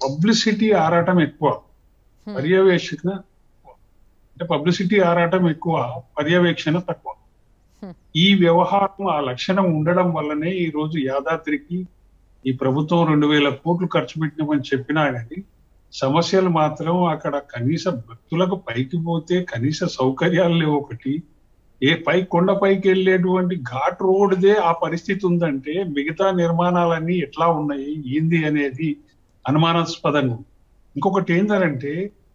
Publicity ఆరాటం ఎక్కువ Hmm. పర్యవేక్షణ తక్కువ. అంటే పబ్లిసిటీ ఆరాటం ఎక్కువ పర్యవేక్షణ తక్కువ Hmm. ఈ వ్యవహారం ఆ లక్షణం ఉండడం వల్లనే ఈ రోజు యాదాద్రికి ఈ ప్రభుత్వం రెండు వేల కోట్లు ఖర్చు పెట్టినామని చెప్పినా కానీ సమస్యలు మాత్రం అక్కడ కనీస భక్తులకు పైకి పోతే కనీస సౌకర్యాలు లేవు ఒకటి ఏ పై కొండపైకి వెళ్ళేటువంటి ఘాట్ రోడ్దే ఆ పరిస్థితి ఉందంటే మిగతా నిర్మాణాలన్నీ ఎట్లా ఉన్నాయి ఏంది అనేది అనుమానాస్పదంగా ఉంది. ఇంకొకటి ఏంటంటే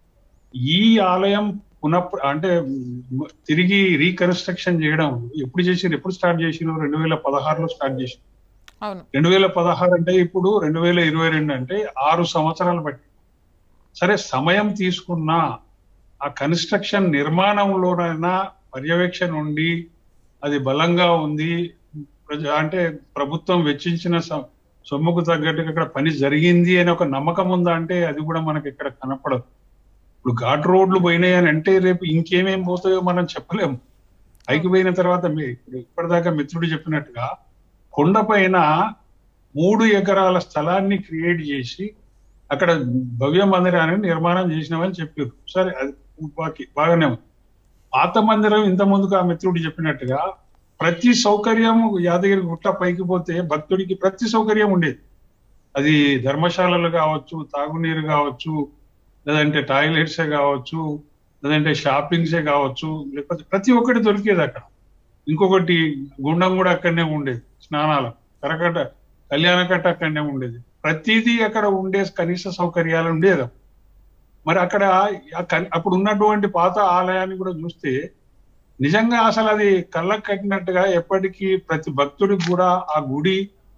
ఈ ఆలయం పునః అంటే మ్, తిరిగి రీకన్స్ట్రక్షన్ చేయడం ఎప్పుడు చేసిరు ఎప్పుడు స్టార్ట్ చేసిరు రెండు వేల పదహారులో స్టార్ట్ చేసిరు అవును రెండు వేల పదహారు అంటే ఇప్పుడు రెండు వేల ఇరవై రెండు అంటే ఆరు సంవత్సరాలు బట్టి సరే సమయం తీసుకున్నా ఆ కన్స్ట్రక్షన్ నిర్మాణంలోనైనా పర్యవేక్షణ ఉండి అది బలంగా ఉంది ప్రజ- అంటే ప్రభుత్వం వెచ్చించిన స- సొమ్ముకు తగ్గట్టుగా అక్కడ పని జరిగింది అనే ఒక నమ్మకం ఉందా అంటే అది కూడా మనకి ఇక్కడ కనపడదు ఇప్పుడు ఘాట్ రోడ్లు పోయినాయి అని అంటే రేపు ఇంకేమేం పోతాయో మనం చెప్పలేము పైకి పోయిన తర్వాత మీ ఇప్పుడు ఇప్పటిదాకా మిత్రుడు చెప్పినట్టుగా కొండపైన మూడు ఎకరాల స్థలాన్ని క్రియేట్ చేసి అక్కడ భవ్య మందిరాన్ని నిర్మాణం చేసినామని చెప్పారు సరే అది బాకి బాగానే ఉంది పాత మందిరం ఇంత ముందుకు ఆ మిత్రుడు చెప్పినట్టుగా ప్రతి సౌకర్యం యాదగిరి గుట్ట పైకి పోతే భక్తుడికి ప్రతి సౌకర్యం ఉండేది అది ధర్మశాలలు కావచ్చు తాగునీరు కావచ్చు లేదంటే టాయిలెట్సే కావచ్చు లేదంటే షాపింగ్సే కావచ్చు లేకపోతే ప్రతి ఒక్కటి దొరికేది అక్కడ ఇంకొకటి గుండం కూడా అక్కడనే ఉండేది స్నానాలు కరకట్ట కళ్యాణకట్ట అక్కడనే ఉండేది ప్రతిదీ అక్కడ ఉండే కనీస సౌకర్యాలు ఉండేది మరి అక్కడ ఆ కన్- అప్పుడు ఉన్నటువంటి పాత ఆలయాన్ని కూడా చూస్తే నిజంగా అసలు అది కళ్ళకు కట్టినట్టుగా ఎప్పటికీ ప్రతి భక్తుడికి కూడా ఆ గుడి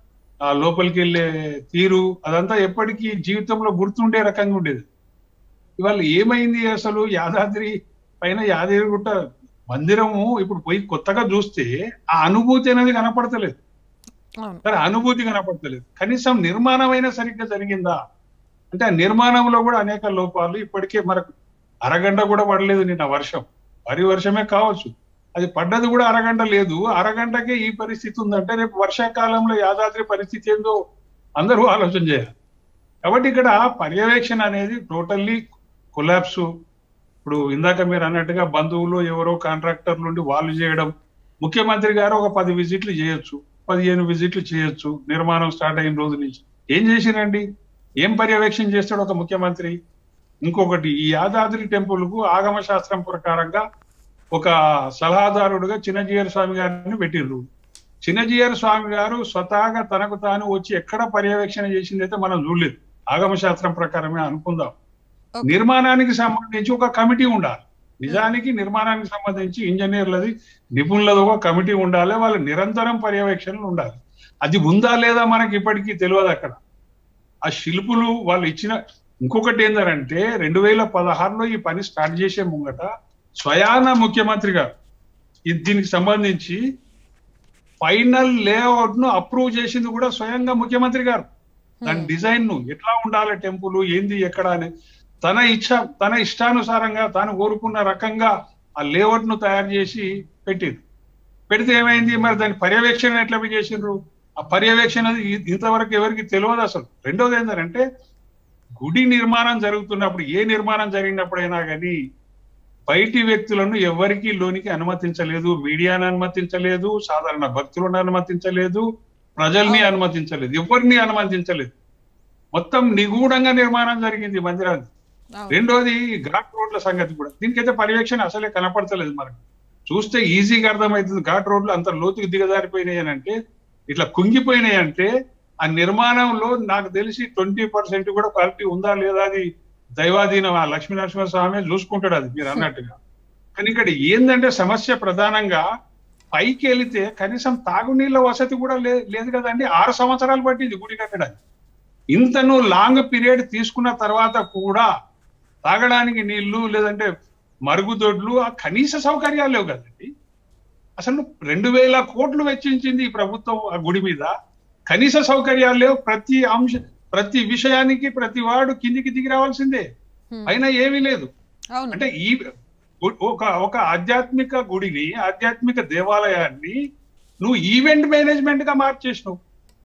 ఆ లోపలికి వెళ్ళే తీరు అదంతా ఎప్పటికీ జీవితంలో గుర్తుండే రకంగా ఉండేది ఇవాళ ఏమైంది అసలు యాదాద్రి పైన యాదగిరి గుట్ట మందిరము ఇప్పుడు పోయి కొత్తగా చూస్తే ఆ అనుభూతి అనేది కనపడతలేదు అవును సరే అనుభూతి కనపడతలేదు కనీసం నిర్మాణమైనా సరిగ్గా జరిగిందా అంటే ఆ నిర్మాణంలో కూడా అనేక లోపాలు ఇప్పటికే మనకు అరగంట కూడా పడలేదు నిన్న వర్షం వరి వర్షమే కావచ్చు అది పడ్డది కూడా అరగంట లేదు అరగంటకే ఈ పరిస్థితి ఉందంటే రేపు వర్షాకాలంలో యాదాద్రి పరిస్థితి ఏందో అందరూ ఆలోచన చేయాలి కాబట్టి ఇక్కడ పర్యవేక్షణ అనేది టోటల్లీ కొలాప్స్ ఇప్పుడు ఇందాక మీరు అన్నట్టుగా బంధువులు ఎవరో కాంట్రాక్టర్ నుండి వాళ్ళు చేయడం ముఖ్యమంత్రి గారు ఒక పది విజిట్లు చేయొచ్చు పదిహేను విజిట్లు చేయొచ్చు నిర్మాణం స్టార్ట్ అయిన రోజు నుంచి ఏం చేసిరండి ఏం పర్యవేక్షణ చేస్తాడు ఒక ముఖ్యమంత్రి ఇంకొకటి ఈ యాదాద్రి టెంపుల్ కు ఆగమ శాస్త్రం ప్రకారంగా ఒక సలహాదారుడుగా చిన్నజీయర్ స్వామి గారిని పెట్టిర్రు చిన్నజీయర్ స్వామి గారు స్వతహాగా తనకు తాను వచ్చి ఎక్కడ పర్యవేక్షణ చేసిందైతే మనం చూడలేదు ఆగమ శాస్త్రం ప్రకారమే అనుకుందాం Okay. నిర్మాణానికి సంబంధించి ఒక కమిటీ ఉండాలి నిజానికి నిర్మాణానికి సంబంధించి ఇంజనీర్లది నిపుణులది ఒక కమిటీ ఉండాలి వాళ్ళు నిరంతరం పర్యవేక్షణలు ఉండాలి అది ఉందా లేదా మనకి ఇప్పటికీ తెలియదు అక్కడ ఆ శిల్పులు వాళ్ళు ఇచ్చిన ఇంకొకటి ఏంటంటే రెండు వేల పదహారులో ఈ పని స్టార్ట్ చేసే ముంగట స్వయాన ముఖ్యమంత్రి గారు ఇది దీనికి సంబంధించి ఫైనల్ లేఅవుట్ ను అప్రూవ్ చేసింది కూడా స్వయంగా ముఖ్యమంత్రి గారు దాని డిజైన్ ను ఎట్లా ఉండాలి టెంపుల్ ఏంది ఎక్కడ అని తన ఇచ్చ తన ఇష్టానుసారంగా తాను కోరుకున్న రకంగా ఆ లేఅవుట్ ను తయారు చేసి పెట్టింది పెడితే ఏమైంది మరి దాని పర్యవేక్షణ ఎట్లా చేసిండ్రు ఆ పర్యవేక్షణ ఇ- ఇంతవరకు ఎవరికి తెలియదు అసలు రెండోది ఏంటంటే గుడి నిర్మాణం జరుగుతున్నప్పుడు ఏ నిర్మాణం జరిగినప్పుడైనా కానీ బయటి వ్యక్తులను ఎవరికి లోనికి అనుమతించలేదు మీడియాను అనుమతించలేదు సాధారణ భక్తులను అనుమతించలేదు ప్రజల్ని అనుమతించలేదు ఎవరిని అనుమతించలేదు మొత్తం నిగూఢంగా నిర్మాణం జరిగింది ఈ మందిరాన్ని అవును రెండోది ఘాట్ రోడ్ల సంగతి కూడా దీనికైతే పర్యవేక్షణ అసలే కనపడతలేదు మనకు చూస్తే ఈజీగా అర్థమవుతుంది ఘాట్ రోడ్లు అంత లోతుకు దిగజారిపోయినాయి అని అంటే ఇట్లా కుంగిపోయినాయి అంటే ఆ నిర్మాణంలో నాకు తెలిసి ట్వంటీ పర్సెంట్ కూడా క్వాలిటీ ఉందా లేదా అది దైవాధీనం ఆ లక్ష్మీ నరసింహ స్వామి చూసుకుంటాడు అది మీరు అన్నట్టుగా కానీ ఇక్కడ ఏంటంటే సమస్య ప్రధానంగా పైకి వెళితే కనీసం తాగునీళ్ళ వసతి కూడా లే- లేదు కదండి ఆరు సంవత్సరాలు పట్టింది గుడి కట్టడానికి ఇంతను లాంగ్ పీరియడ్ తీసుకున్న తర్వాత కూడా తాగడానికి నీళ్లు లేదంటే మరుగుదొడ్లు ఆ కనీస సౌకర్యాలు లేవు కదండి అసలు రెండు వేల కోట్లు వెచ్చించింది ఈ ప్రభుత్వం ఆ గుడి మీద కనీస సౌకర్యాలు లేవు ప్రతి అంశ ప్రతి విషయానికి ప్రతి వాడు కిందికి దిగి రావాల్సిందే Hmm. అయినా ఏమీ లేదు అవును అంటే ఈ గు- ఒక ఒక ఆధ్యాత్మిక గుడిని ఆధ్యాత్మిక దేవాలయాన్ని నువ్వు ఈవెంట్ మేనేజ్మెంట్ గా మార్చేసినావు